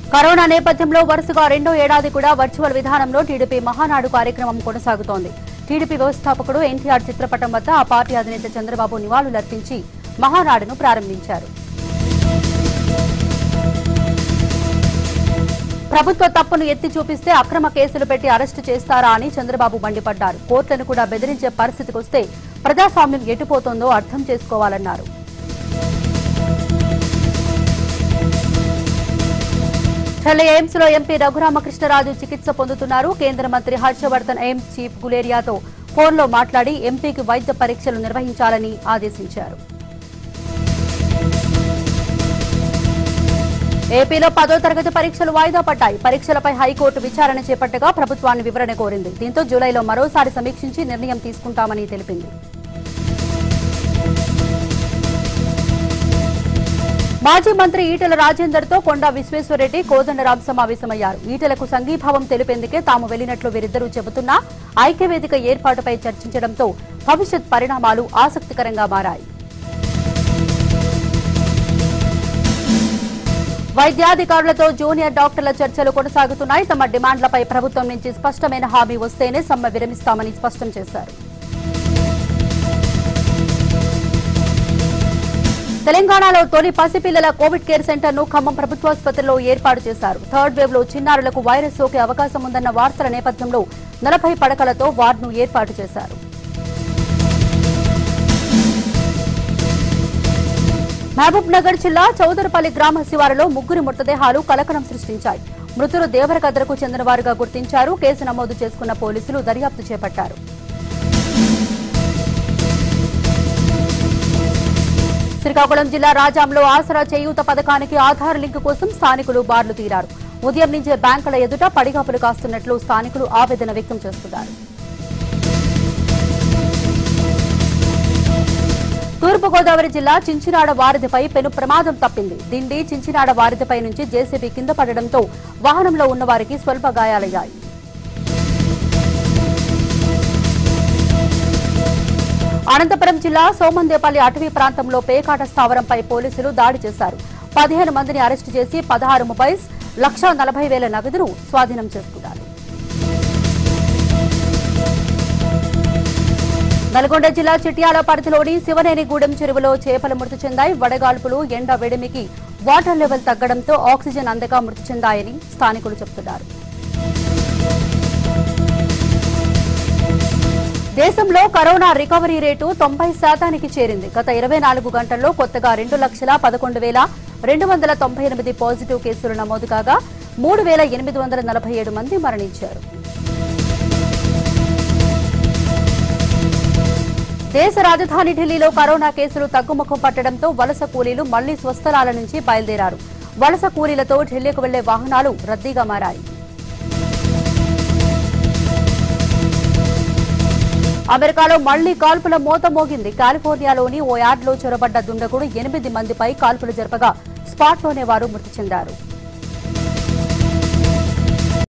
corona నేపథ్యంలో వరుసగా రెండో ఏడాది కూడా వర్చువల్ విధానంలో టీడీపీ మహానాడు కార్యక్రమం కొనసాగుతోంది టీడీపీ వ్యవస్థాపకుడు ఎన్టీఆర్ చిత్రపటం వద్ద ఆ పార్టీ అధినేత చంద్రబాబు నివాళులర్పించి మహానాడును ప్రారంభించారు ప్రభుత్వ తప్పును ఎత్తి చూపిస్తే అక్రమ కేసులు పెట్టి అరెస్టు చేస్తారా అని చంద్రబాబు మండిపడ్డారు కోర్టులను కూడా బెదిరించే పరిస్థితికి వస్తే ప్రజాస్వామ్యం ఎటుపోతుందో అర్థం చేసుకోవాలన్నారు ఢిల్లీ ఎయిమ్స్ లో ఎంపీ రఘురామకృష్ణరాజు చికిత్స పొందుతున్నారు కేంద్ర మంత్రి హర్షవర్ధన్ ఎయిమ్స్ చీఫ్ గులేరియాతో ఫోన్లో మాట్లాడి ఎంపీకి వైద్య పరీక్షలు నిర్వహించాలని ఆదేశించారు ఏపీలో పదో తరగతి పరీక్షలు వాయిదా పడ్డాయి పరీక్షలపై హైకోర్టు విచారణ చేపట్టగా ప్రభుత్వాన్ని వివరణ కోరింది దీంతో జూలైలో మరోసారి సమీక్షించి నిర్ణయం తీసుకుంటామని తెలిపింది మాజీ మంత్రి ఈటెల రాజేందర్ తో కొండా విశ్వేశ్వరరెడ్డి కోదండరాం సమావేశమయ్యారు ఈటెలకు సంఘీభావం తెలిపేందుకే తాము వెళ్లినట్లు వీరిద్దరూ చెబుతున్నా ఐక్యవేదిక ఏర్పాటుపై చర్చించడంతో భవిష్యత్ పరిణామాలు ఆసక్తికరంగా మారాయి వైద్యాధికారులతో జూనియర్ డాక్టర్ల చర్చలు కొనసాగుతున్నాయి తమ డిమాండ్లపై ప్రభుత్వం నుంచి స్పష్టమైన హామీ వస్తేనే సమ్మె విరమిస్తామని స్పష్టం చేశారు తెలంగాణలో తొలి పసిపిల్లల కోవిడ్ కేర్ సెంటర్ ను ఖమ్మం ప్రభుత్వాసుపత్రిలో ఏర్పాటు చేశారు థర్డ్ వేవ్ లో చిన్నారులకు వైరస్ సోకే అవకాశం ఉందన్న వార్తల నేపథ్యంలో నలభై పడకలతో వార్డును ఏర్పాటు చేశారు మహబూబ్ నగర్ జిల్లా చౌదరపల్లి గ్రామ శివారులో ముగ్గురి మృతదేహాలు కలకలం సృష్టించాయి మృతులు దేవరకద్రకు చెందినవారుగా గుర్తించారు కేసు నమోదు చేసుకున్న పోలీసులు దర్యాప్తు చేపట్టారు శ్రీకాకుళం జిల్లా రాజాంలో ఆసరా చేయూత పథకానికి ఆధార్ లింక్ కోసం స్థానికులు బార్లు తీరారు ఉదయం నుంచే బ్యాంకుల ఎదుట పడిగాపులు కాస్తున్నట్లు స్థానికులు ఆవేదన వ్యక్తం చేస్తున్నారు తూర్పుగోదావరి జిల్లా చించినాడ వారధిపై పెను ప్రమాదం తప్పింది దిండి చించినాడ వారధిపై నుంచి జేసీబీ కింద పడడంతో వాహనంలో ఉన్న వారికి స్వల్ప గాయాలయ్యాయి అనంతపురం జిల్లా సోమందేపల్లి అటవీ ప్రాంతంలో పేకాట స్థావరంపై పోలీసులు దాడి చేశారు పదిహేను మందిని అరెస్టు చేసి పదహారు మొబైల్స్ లక్ష నలభై వేల నగదును స్వాధీనం చేసుకున్నారు నల్గొండ జిల్లా చిట్యాల పరిధిలోని శివనేనిగూడెం చెరువులో చేపలు మృతి చెందాయి వడగాల్పులు ఎండ వేడిమికి వాటర్ లెవెల్ తగ్గడంతో ఆక్సిజన్ అందక మృతి చెందాయని స్థానికులు చెబుతున్నారు దేశంలో కరోనా రికవరీ రేటు తొంభై శాతానికి చేరింది గత ఇరవై నాలుగు గంటల్లో కొత్తగా రెండు లక్షల పదకొండు వేల రెండు వందల తొంభై ఎనిమిది పాజిటివ్ కేసులు నమోదు కాగా మూడు వేల ఎనిమిది వందల నలభై ఏడు మంది మరణించారు దేశ రాజధాని ఢిల్లీలో కరోనా కేసులు తగ్గుముఖం పట్టడంతో వలస కూలీలు మళ్లీ స్వస్థలాల నుంచి బయలుదేరారు వలస కూలీలతో ఢిల్లీకి వెళ్లే వాహనాలు రద్దీగా మారాయి అమెరికాలో మళ్లీ కాల్పుల మోత మోగింది కాలిఫోర్నియాలోని ఓ యార్డ్లో చొరబడ్డ దుండగుడు ఎనిమిది మందిపై కాల్పులు జరపగా స్పాట్లోనే వారు మృతి చెందారు